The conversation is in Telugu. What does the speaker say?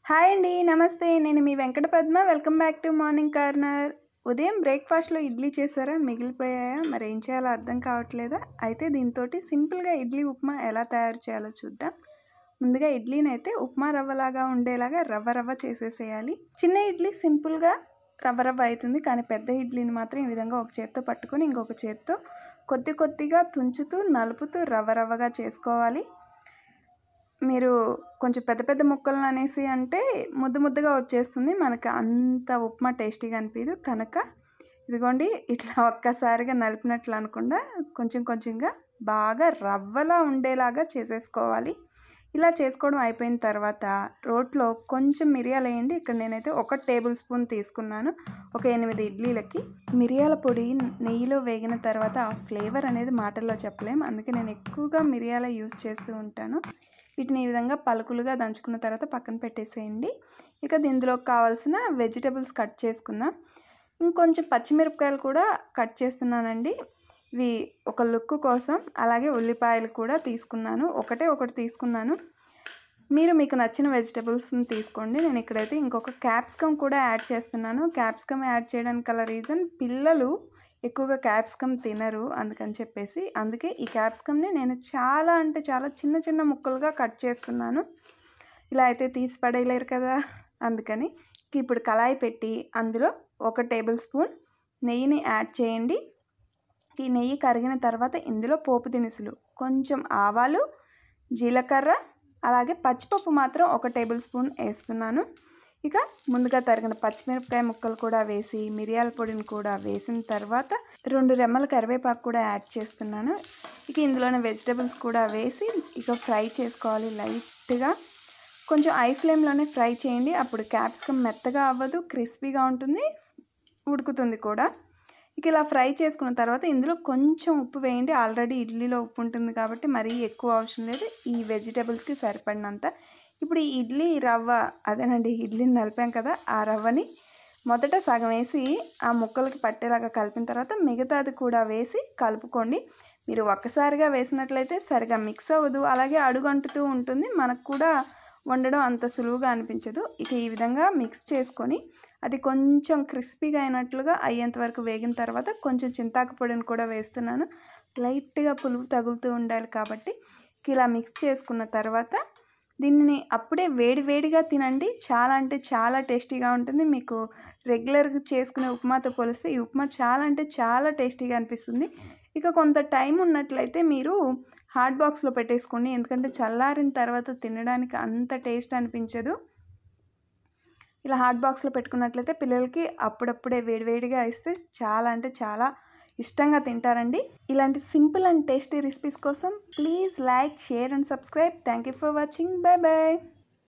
హాయ్ అండి నమస్తే నేను మీ Venkata Padma welcome back to morning corner ఉదయం బ్రేక్ఫాస్ట్లో ఇడ్లీ చేశారా మిగిలిపోయాయా మరి ఏం చేయాలో అర్థం కావట్లేదా అయితే దీంతో సింపుల్గా ఇడ్లీ ఉప్మా ఎలా తయారు చేయాలో చూద్దాం ముందుగా ఇడ్లీని అయితే ఉప్మా రవ్వలాగా ఉండేలాగా రవ్వ రవ్వ చేసేసేయాలి చిన్న ఇడ్లీ సింపుల్గా రవ్వ రవ్వ అవుతుంది కానీ పెద్ద ఇడ్లీని మాత్రం ఈ విధంగా ఒక చేత్తో పట్టుకొని ఇంకొక చేత్తో కొద్ది కొద్దిగా తుంచుతూ నలుపుతూ రవ్వ రవ్వగా చేసుకోవాలి మీరు కొంచెం పెద్ద పెద్ద ముక్కలను అనేసి అంటే ముద్దు ముద్దగా వచ్చేస్తుంది మనకు అంత ఉప్మా టేస్టీగా అనిపించదు కనుక ఇదిగోండి ఇట్లా ఒక్కసారిగా నలిపినట్లు అనకుండా కొంచెం కొంచెంగా బాగా రవ్వలా ఉండేలాగా చేసేసుకోవాలి ఇలా చేసుకోవడం అయిపోయిన తర్వాత రోట్లో కొంచెం మిరియాలు వేయండి ఇక్కడ నేనైతే ఒక టేబుల్ స్పూన్ తీసుకున్నాను ఒక ఎనిమిది ఇడ్లీలకి మిరియాల పొడి నెయ్యిలో వేగిన తర్వాత ఆ ఫ్లేవర్ అనేది మాటల్లో చెప్పలేం అందుకే నేను ఎక్కువగా మిరియాల యూజ్ చేస్తూ ఉంటాను వీటిని ఈ విధంగా పలుకులుగా దంచుకున్న తర్వాత పక్కన పెట్టేసేయండి ఇక దీనిలోకి కావాల్సిన వెజిటబుల్స్ కట్ చేసుకుందాం ఇంకొంచెం పచ్చిమిరపకాయలు కూడా కట్ చేస్తున్నానండి ఇవి ఒక లుక్ కోసం అలాగే ఉల్లిపాయలు కూడా తీసుకున్నాను ఒకటే ఒకటి తీసుకున్నాను మీరు మీకు నచ్చిన వెజిటబుల్స్ని తీసుకోండి నేను ఇక్కడైతే ఇంకొక క్యాప్సికమ్ కూడా యాడ్ చేస్తున్నాను క్యాప్సికమ్ యాడ్ చేయడానికి గల రీజన్ పిల్లలు ఎక్కువగా క్యాప్సికమ్ తినరు అందుకని చెప్పేసి అందుకే ఈ క్యాప్సికమ్ని నేను చాలా అంటే చాలా చిన్న చిన్న ముక్కలుగా కట్ చేస్తున్నాను ఇలా అయితే తీసి పడేయలేరు కదా అందుకని ఇప్పుడు కళాయి పెట్టి అందులో ఒక టేబుల్ స్పూన్ నెయ్యిని యాడ్ చేయండి ఈ నెయ్యి కరిగిన తర్వాత ఇందులో పోపు దినుసులు కొంచెం ఆవాలు జీలకర్ర అలాగే పచ్చిపప్పు మాత్రం ఒక టేబుల్ స్పూన్ వేస్తున్నాను ఇక ముందుగా తరిగిన పచ్చిమిరపకాయ ముక్కలు కూడా వేసి మిరియాల పొడిని కూడా వేసిన తర్వాత రెండు రెమ్మల కరివేపాకు కూడా యాడ్ చేస్తున్నాను ఇక ఇందులోనే వెజిటబుల్స్ కూడా వేసి ఇక ఫ్రై చేసుకోవాలి లైట్గా కొంచెం ఐ ఫ్లేమ్లోనే ఫ్రై చేయండి అప్పుడు క్యాప్సికమ్ మెత్తగా అవ్వదు క్రిస్పీగా ఉంటుంది ఉడుకుతుంది కూడా ఇక ఇలా ఫ్రై చేసుకున్న తర్వాత ఇందులో కొంచెం ఉప్పు వేయండి ఆల్రెడీ ఇడ్లీలో ఉప్పు ఉంటుంది కాబట్టి మరీ ఎక్కువ అవసరం లేదు ఈ వెజిటబుల్స్కి సరిపడినంత ఇప్పుడు ఈ ఇడ్లీ రవ్వ అదేనండి ఇడ్లీని నలిపాం కదా ఆ రవ్వని మొదట సగం వేసి ఆ ముక్కలకి పట్టేలాగా కలిపిన తర్వాత మిగతాది కూడా వేసి కలుపుకోండి మీరు ఒక్కసారిగా వేసినట్లయితే సరిగా మిక్స్ అవ్వదు అలాగే అడుగంటుతూ ఉంటుంది మనకు కూడా వండడం అంత సులువుగా అనిపించదు ఇక ఈ విధంగా మిక్స్ చేసుకొని అది కొంచెం క్రిస్పీగా అయినట్లుగా అయ్యేంత వరకు వేగిన తర్వాత కొంచెం చింతాకు పొడిని కూడా వేస్తున్నాను లైట్గా పులుపు తగులుతూ ఉండాలి కాబట్టి ఇలా మిక్స్ చేసుకున్న తర్వాత దీనిని అప్పుడే వేడి వేడిగా తినండి చాలా అంటే చాలా టేస్టీగా ఉంటుంది మీకు రెగ్యులర్గా చేసుకునే ఉప్మాతో పోలిస్తే ఈ ఉప్మా చాలా అంటే చాలా టేస్టీగా అనిపిస్తుంది ఇక కొంత టైం ఉన్నట్లయితే మీరు హాట్ బాక్స్లో పెట్టేసుకోండి ఎందుకంటే చల్లారిన తర్వాత తినడానికి అంత టేస్ట్ అనిపించదు ఇలా హాట్ బాక్స్లో పెట్టుకున్నట్లయితే పిల్లలకి అప్పుడప్పుడే వేడివేడిగా ఇస్తే చాలా అంటే చాలా ఇష్టంగా తింటారండి ఇలాంటి సింపుల్ అండ్ టేస్టీ రెసిపీస్ కోసం please like share and subscribe thank you for watching bye bye